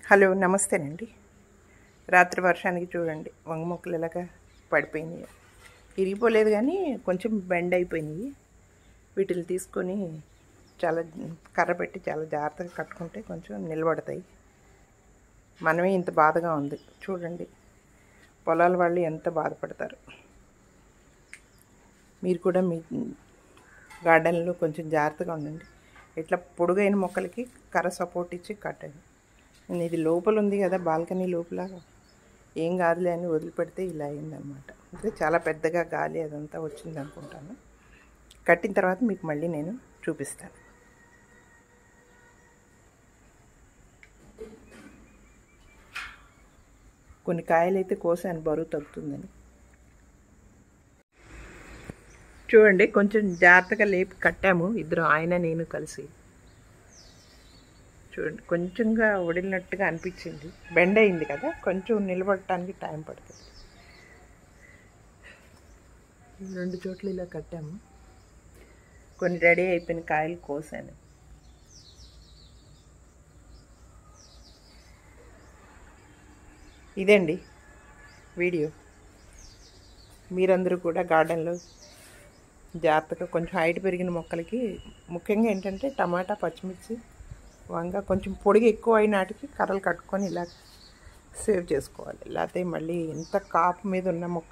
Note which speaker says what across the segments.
Speaker 1: hello నమస్తేనండి రాత్రి వర్షానికి చూడండి వంగ మొక్కలు ఎలాగ పడిపోయినాయి ఇరిగిపోలేదు కానీ కొంచెం బెండ్ అయిపోయినాయి వీటిని తీసుకొని చాలా కర్ర పెట్టి చాలా జాగ్రత్తగా కట్టుకుంటే కొంచెం నిలబడతాయి మనమే ఇంత బాధగా ఉంది చూడండి పొలాల వాళ్ళు ఎంత బాధపడతారు మీరు కూడా మీ గార్డెన్లో కొంచెం జాగ్రత్తగా ఉండండి ఇట్లా పొడుగైన మొక్కలకి కర్ర సపోర్ట్ ఇచ్చి కట్టండి నేను ఇది లోపల ఉంది కదా బాల్కనీ లోపల ఏం కాదులే అని వదిలిపెడితే ఇలా అయిందనమాట అంటే చాలా పెద్దగా గాలి అదంతా వచ్చింది అనుకుంటాను కట్టిన తర్వాత మీకు మళ్ళీ నేను చూపిస్తాను కొన్ని కాయలు అయితే కోసాను బరువు తగ్గుతుందని చూడండి కొంచెం జాగ్రత్తగా లేపి కట్టాము ఇద్దరు ఆయన నేను కలిసి చూడండి కొంచెంగా వడిలినట్టుగా అనిపించింది బెండ్ అయింది కదా కొంచెం నిలబడటానికి టైం పడుతుంది రెండు చోట్ల ఇలా కట్టాము కొన్ని రెడీ అయిపోయిన కాయలు కోసాను ఇదండి వీడియో మీరందరూ కూడా గార్డెన్లో జాగ్రత్తగా కొంచెం హైట్ పెరిగిన మొక్కలకి ముఖ్యంగా ఏంటంటే టమాటా పచ్చిమిర్చి వంగ కొంచెం పొడిగి ఎక్కువ అయినాటికి కర్రలు కట్టుకొని ఇలా సేవ్ చేసుకోవాలి లేకపోతే మళ్ళీ ఎంత కాపు మీద ఉన్న మొక్క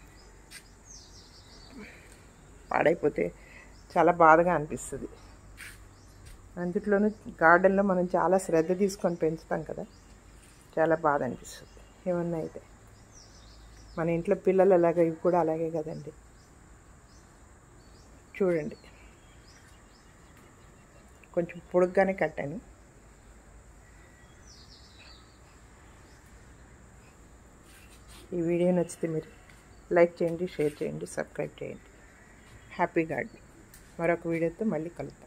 Speaker 1: పాడైపోతే చాలా బాధగా అనిపిస్తుంది అందుట్లోనూ గార్డెన్లో మనం చాలా శ్రద్ధ తీసుకొని పెంచుతాం కదా చాలా బాధ అనిపిస్తుంది ఏమన్నా అయితే మన ఇంట్లో పిల్లలు అలాగే ఇవి కూడా అలాగే కదండి చూడండి కొంచెం పొడుగ్గానే కట్టాను ఈ వీడియో నచ్చితే మీరు లైక్ చేయండి షేర్ చేయండి సబ్స్క్రైబ్ చేయండి హ్యాపీ గార్డెన్ మరొక వీడియోతో మళ్ళీ కలుద్దాం